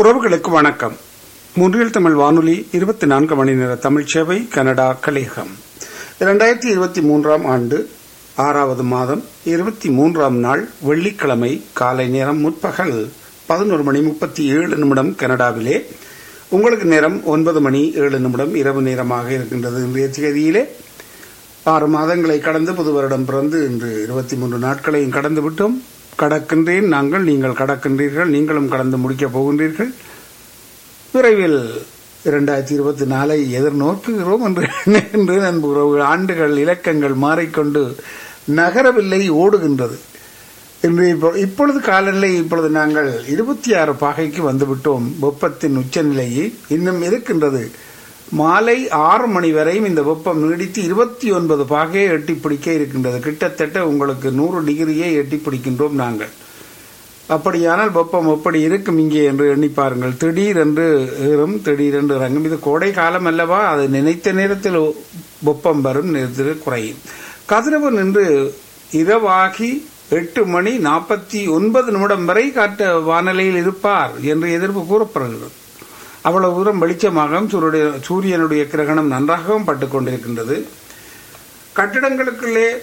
உறவுகளுக்கு வணக்கம் முன்றில் தமிழ் வானொலி இருபத்தி நான்கு மணி நேர தமிழ் சேவை கனடா கலேகம் இரண்டாயிரத்தி இருபத்தி மூன்றாம் ஆண்டு ஆறாவது மாதம் இருபத்தி மூன்றாம் நாள் வெள்ளிக்கிழமை காலை நேரம் முற்பகல் பதினோரு மணி முப்பத்தி ஏழு நிமிடம் கனடாவிலே உங்களுக்கு நேரம் ஒன்பது மணி ஏழு நிமிடம் இரவு நேரமாக இருக்கின்றது இன்றைய தேதியிலே ஆறு மாதங்களை கடந்து புது வருடம் பிறந்து இன்று இருபத்தி மூன்று நாட்களையும் கடந்து விட்டோம் கடக்கின்றேன் நாங்கள் நீங்கள் கடக்கின்றீர்கள் நீங்களும் கடந்து முடிக்கப் போகின்றீர்கள் விரைவில் இரண்டாயிரத்தி இருபத்தி நாலை எதிர்நோக்குகிறோம் என்று என்று நண்புகிறோம் ஆண்டுகள் இலக்கங்கள் மாறிக்கொண்டு நகரவில்லை ஓடுகின்றது இன்று இப்போ- இப்பொழுது காலநிலை இப்பொழுது நாங்கள் இருபத்தி ஆறு பாகைக்கு வந்துவிட்டோம் வெப்பத்தின் உச்சநிலையை இன்னும் இருக்கின்றது மாலை ஆறு மணி வரையும் இந்த வெப்பம் நீடித்து இருபத்தி ஒன்பது பாகையை எட்டி பிடிக்க இருக்கின்றது கிட்டத்தட்ட உங்களுக்கு நூறு டிகிரியை எட்டி பிடிக்கின்றோம் நாங்கள் அப்படியானால் வெப்பம் எப்படி இருக்கும் இங்கே என்று எண்ணி பாருங்கள் திடீரென்று ஏறும் திடீரென்று இறங்கும் இது கோடை காலம் அல்லவா அது நினைத்த நேரத்தில் வெப்பம் வரும் நேரத்தில் குறையும் கதிரவன் நின்று இரவாகி எட்டு மணி நாற்பத்தி ஒன்பது நிமிடம் வரை காற்ற வானிலையில் இருப்பார் என்று எதிர்ப்பு கூறப்படுகிறது அவ்வளவு தூரம் வெளிச்சமாகவும் சூரிய சூரியனுடைய கிரகணம் நன்றாகவும் பட்டுக் கொண்டிருக்கின்றது கட்டிடங்களுக்குள்ளே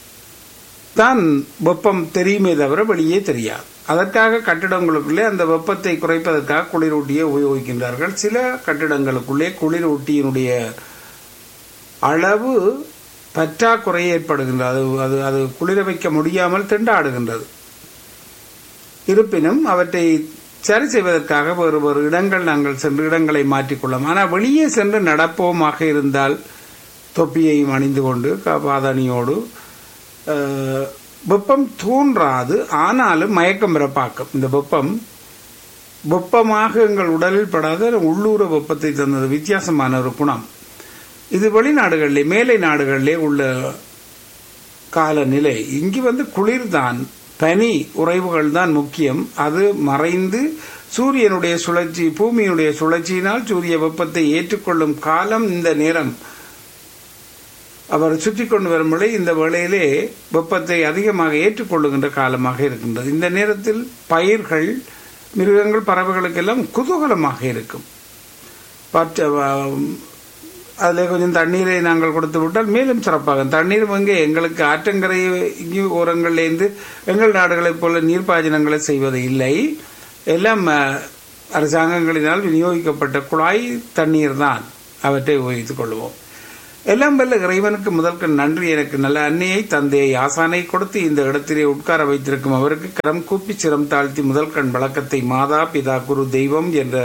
தான் வெப்பம் தெரியுமே தவிர வெளியே தெரியாது அதற்காக கட்டிடங்களுக்குள்ளே அந்த வெப்பத்தை குறைப்பதற்காக குளிரூட்டியை உபயோகிக்கின்றார்கள் சில கட்டிடங்களுக்குள்ளே குளிரூட்டியினுடைய அளவு பற்றாக்குறை ஏற்படுகின்றது அது அது அது குளிர வைக்க முடியாமல் திண்டாடுகின்றது இருப்பினும் அவற்றை சரி செய்வதற்காக வேறு வேறு இடங்கள் நாங்கள் சென்று இடங்களை மாற்றிக்கொள்ளலாம் ஆனால் வெளியே சென்று நடப்போமாக இருந்தால் தொப்பியையும் அணிந்து கொண்டு க- பாதணியோடு அஹ், வெப்பம் தோன்றாது ஆனாலும் மயக்கம் பிறப்பாக்கும் இந்த வெப்பம் வெப்பமாக எங்கள் உடலில் படாத உள்ளூர வெப்பத்தை தந்தது வித்தியாசமான ஒரு குணம் இது வெளிநாடுகளிலே மேலை நாடுகளிலே உள்ள காலநிலை இங்கு வந்து குளிர்தான் பனி உறைவுகள் தான் முக்கியம் அது மறைந்து சூரியனுடைய சுழற்சி பூமியினுடைய சுழற்சியினால் சூரிய வெப்பத்தை ஏற்றுக்கொள்ளும் காலம் இந்த நேரம் அவர் சுற்றி கொண்டு வரும் வேளை இந்த வேளையிலே வெப்பத்தை அதிகமாக ஏற்றுக்கொள்ளுகின்ற காலமாக இருக்கின்றது இந்த நேரத்தில் பயிர்கள் மிருகங்கள் பறவைகளுக்கெல்லாம் குதூகலமாக இருக்கும் பற்ற அதில் கொஞ்சம் தண்ணீரை நாங்கள் கொடுத்து விட்டால் மேலும் சிறப்பாக தண்ணீர் வந்து எங்களுக்கு ஆற்றங்கரை இங்கு ஓரங்களிலேருந்து எங்கள் நாடுகளைப் போல நீர்ப்பாசனங்களை செய்வது இல்லை எல்லாம் அஹ், அரசாங்கங்களினால் விநியோகிக்கப்பட்ட குழாய் தண்ணீர் தான் அவற்றை உபயோகித்துக் கொள்வோம் எல்லாம் வல்ல இறைவனுக்கு முதல்க்கு நன்றி எனக்கு நல்ல அன்னையை தந்தையை ஆசானை கொடுத்து இந்த இடத்திலே உட்கார வைத்திருக்கும் அவருக்கு கரம் கூப்பி சிரம் தாழ்த்தி முதல் கண் வழக்கத்தை மாதா பிதா குரு தெய்வம் என்ற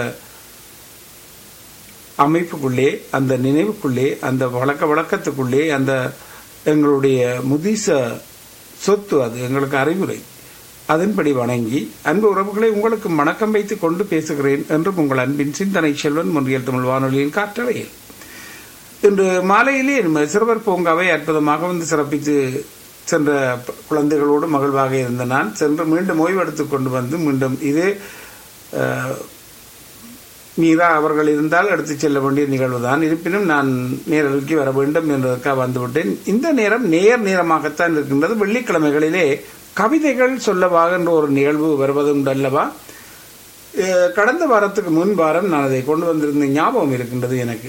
அமைப்புக்குள்ளே அந்த நினைவுக்குள்ளே அந்த வழக்க வழக்கத்துக்குள்ளே அந்த எங்களுடைய முதிச சொத்து அது எங்களுக்கு அறிவுரை அதன்படி வணங்கி அன்பு உறவுகளை உங்களுக்கு வணக்கம் வைத்துக் கொண்டு பேசுகிறேன் என்றும் உங்கள் அன்பின் சிந்தனை செல்வன் முன்றியல் தமிழ் வானொலியின் காற்றலையில் இன்று மாலையிலே நம்ம சிறுவர் பூங்காவை அற்புதமாக வந்து சிறப்பித்து சென்ற ப- குழந்தைகளோடு மகிழ்வாக இருந்த நான் சென்று மீண்டும் ஓய்வெடுத்துக் கொண்டு வந்து மீண்டும் இதே அஹ், மீரா அவர்கள் இருந்தால் எடுத்துச் செல்ல வேண்டிய நிகழ்வுதான் இருப்பினும் நான் நேரலுக்கு வர வேண்டும் என்பதற்காக வந்துவிட்டேன் இந்த நேரம் நேர் நேரமாகத்தான் இருக்கின்றது வெள்ளிக்கிழமைகளிலே கவிதைகள் சொல்லவாக என்ற ஒரு நிகழ்வு வருவதும் அல்லவா அஹ், கடந்த வாரத்துக்கு முன் வாரம் நான் அதை கொண்டு வந்திருந்த ஞாபகம் இருக்கின்றது எனக்கு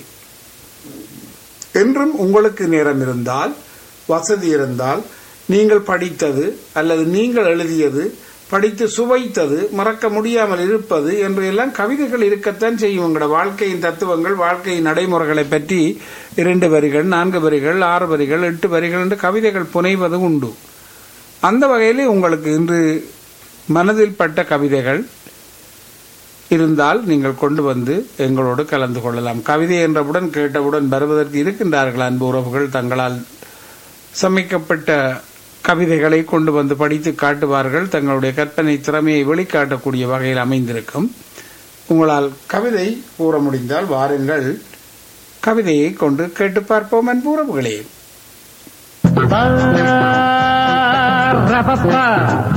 என்றும் உங்களுக்கு நேரம் இருந்தால் வசதி இருந்தால் நீங்கள் படித்தது அல்லது நீங்கள் எழுதியது படித்து சுவைத்தது மறக்க முடியாமல் இருப்பது என்று எல்லாம் கவிதைகள் இருக்கத்தான் செய்யும் உங்களோட வாழ்க்கையின் தத்துவங்கள் வாழ்க்கையின் நடைமுறைகளை பற்றி இரண்டு வரிகள் நான்கு வரிகள் ஆறு வரிகள் எட்டு வரிகள் என்று கவிதைகள் புனைவது உண்டு அந்த வகையிலே உங்களுக்கு இன்று மனதில் பட்ட கவிதைகள் இருந்தால் நீங்கள் கொண்டு வந்து எங்களோடு கலந்து கொள்ளலாம் கவிதை என்றவுடன் கேட்டவுடன் வருவதற்கு இருக்கின்றார்கள் அன்பு உறவுகள் தங்களால் சமைக்கப்பட்ட கவிதைகளை கொண்டு வந்து படித்து காட்டுவார்கள் தங்களுடைய கற்பனை திறமையை வெளிக்காட்டக்கூடிய வகையில் அமைந்திருக்கும் உங்களால் கவிதை கூற முடிந்தால் வாருங்கள் கவிதையை கொண்டு கேட்டு பார்ப்போம் அன்பு உறவுகளே Ba-ra-ba-ba.